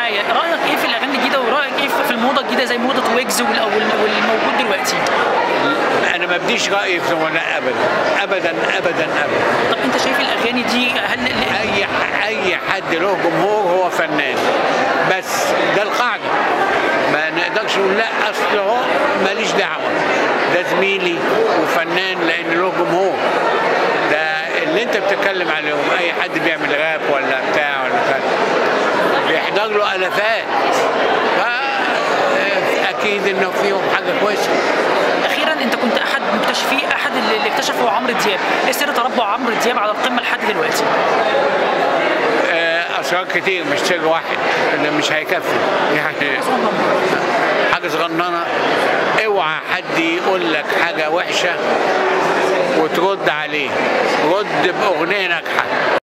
معايا رايك ايه في الاغاني الجديده ورايك ايه في الموضه الجديده زي موضه ويجز وال- وال- والموجود دلوقتي انا ما بديش رايي في الغناء ابدا ابدا ابدا ابدا طب انت شايف الاغاني دي هل اي اي حد له جمهور هو فنان بس ده القاعده ما نقدرش نقول لا اصل هو ماليش دعوه ده زميلي وفنان لان له جمهور ده اللي انت بتتكلم عليهم اي حد بيعمل راب ولا بتاع ولا كده بيحضر له الافات فا اكيد انه فيهم حاجه كويسه اخيرا انت كنت احد مكتشفي احد اللي اللي اكتشفه عمرو دياب ايه سر تربع عمرو دياب على القمه لحد دلوقتي آه، اسرار كتير مش سر واحد اللي مش هيكفي يعني حاجه صغننه اوعى حد يقول لك حاجه وحشه وترد عليه رد باغنيه ناجحه